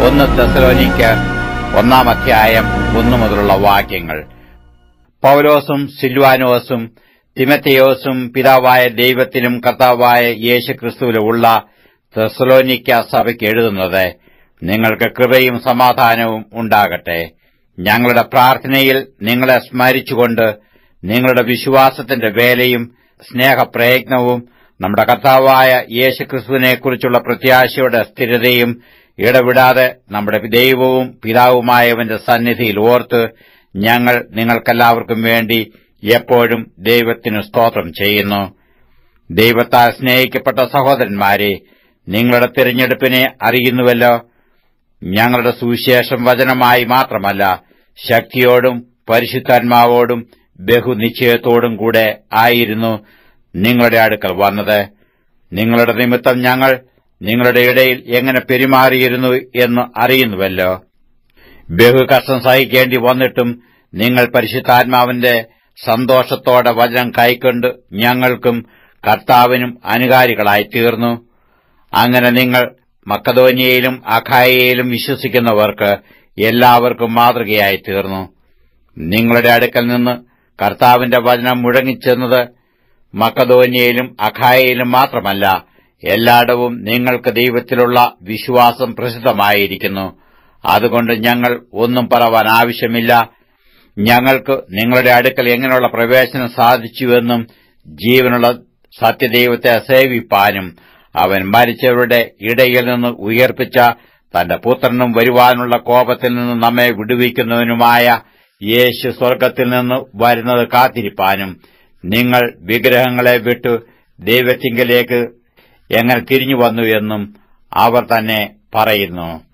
ഒന്ന് തെസലോനിക്ക് ഒന്നാം അധ്യായം ഒന്നു മുതലുള്ള വാക്യങ്ങൾ പൗലോസും സിൽവാനോസും തിമത്തയോസും പിതാവായ ദൈവത്തിലും കർത്താവായ യേശുക്രിസ്തുവിലും ഉള്ള തെസലോനിക്ക സഭയ്ക്ക് എഴുതുന്നത് നിങ്ങൾക്ക് കൃപയും സമാധാനവും ഉണ്ടാകട്ടെ ഞങ്ങളുടെ പ്രാർത്ഥനയിൽ നിങ്ങളെ സ്മരിച്ചുകൊണ്ട് നിങ്ങളുടെ വിശ്വാസത്തിന്റെ വേലയും സ്നേഹപ്രയത്നവും നമ്മുടെ കർത്താവായ യേശുക്രിസ്തുവിനെക്കുറിച്ചുള്ള പ്രത്യാശയുടെ സ്ഥിരതയും ഇടവിടാതെ നമ്മുടെ ദൈവവും പിതാവുമായവന്റെ സന്നിധിയിൽ ഓർത്ത് ഞങ്ങൾ നിങ്ങൾക്കെല്ലാവർക്കും വേണ്ടി എപ്പോഴും ദൈവത്തിനു സ്തോത്രം ചെയ്യുന്നു ദൈവത്താൽ സ്നേഹിക്കപ്പെട്ട സഹോദരന്മാരെ നിങ്ങളുടെ തിരഞ്ഞെടുപ്പിനെ അറിയുന്നുവല്ലോ ഞങ്ങളുടെ സുവിശേഷം വചനമായി മാത്രമല്ല ശക്തിയോടും പരിശുദ്ധാത്മാവോടും ബഹുനിശ്ചയത്തോടും കൂടെ ആയിരുന്നു നിങ്ങളുടെ അടുക്കൽ വന്നത് നിങ്ങളുടെ നിമിത്തം ഞങ്ങൾ നിങ്ങളുടെ ഇടയിൽ എങ്ങനെ പെരുമാറിയിരുന്നു എന്ന് അറിയുന്നുവല്ലോ ബഹുകഷ്ടം സഹിക്കേണ്ടി വന്നിട്ടും നിങ്ങൾ പരിശുദ്ധാത്മാവിന്റെ സന്തോഷത്തോടെ വചനം കൈക്കൊണ്ട് ഞങ്ങൾക്കും കർത്താവിനും അനുകാരികളായി തീർന്നു അങ്ങനെ നിങ്ങൾ മക്കതോനിയയിലും അഖായയിലും വിശ്വസിക്കുന്നവർക്ക് എല്ലാവർക്കും മാതൃകയായി തീർന്നു നിങ്ങളുടെ അടുക്കൽ നിന്ന് കർത്താവിന്റെ വചനം മുഴങ്ങിച്ചെന്നത് മക്കതോന്യയിലും അഖായയിലും മാത്രമല്ല എല്ലായിടവും നിങ്ങൾക്ക് ദൈവത്തിലുള്ള വിശ്വാസം പ്രസിദ്ധമായിരിക്കുന്നു അതുകൊണ്ട് ഞങ്ങൾ ഒന്നും പറവാൻ ആവശ്യമില്ല ഞങ്ങൾക്ക് നിങ്ങളുടെ അടുക്കൽ എങ്ങനെയുള്ള പ്രവേശനം സാധിച്ചുവെന്നും ജീവനുള്ള സത്യദൈവത്തെ സേവിപ്പാനും അവൻ മരിച്ചവരുടെ ഇടയിൽ നിന്ന് ഉയർപ്പിച്ച തന്റെ പുത്രനും വരുവാനുള്ള കോപത്തിൽ നിന്ന് നമ്മെ വിടുവിക്കുന്നവനുമായ യേശു സ്വർഗത്തിൽ നിന്ന് വരുന്നത് കാത്തിരിപ്പാനും നിങ്ങൾ വിഗ്രഹങ്ങളെ വിട്ടു ദൈവത്തിങ്കലേക്ക് എങ്ങനെ തിരിഞ്ഞു വന്നു എന്നും അവർ തന്നെ പറയുന്നു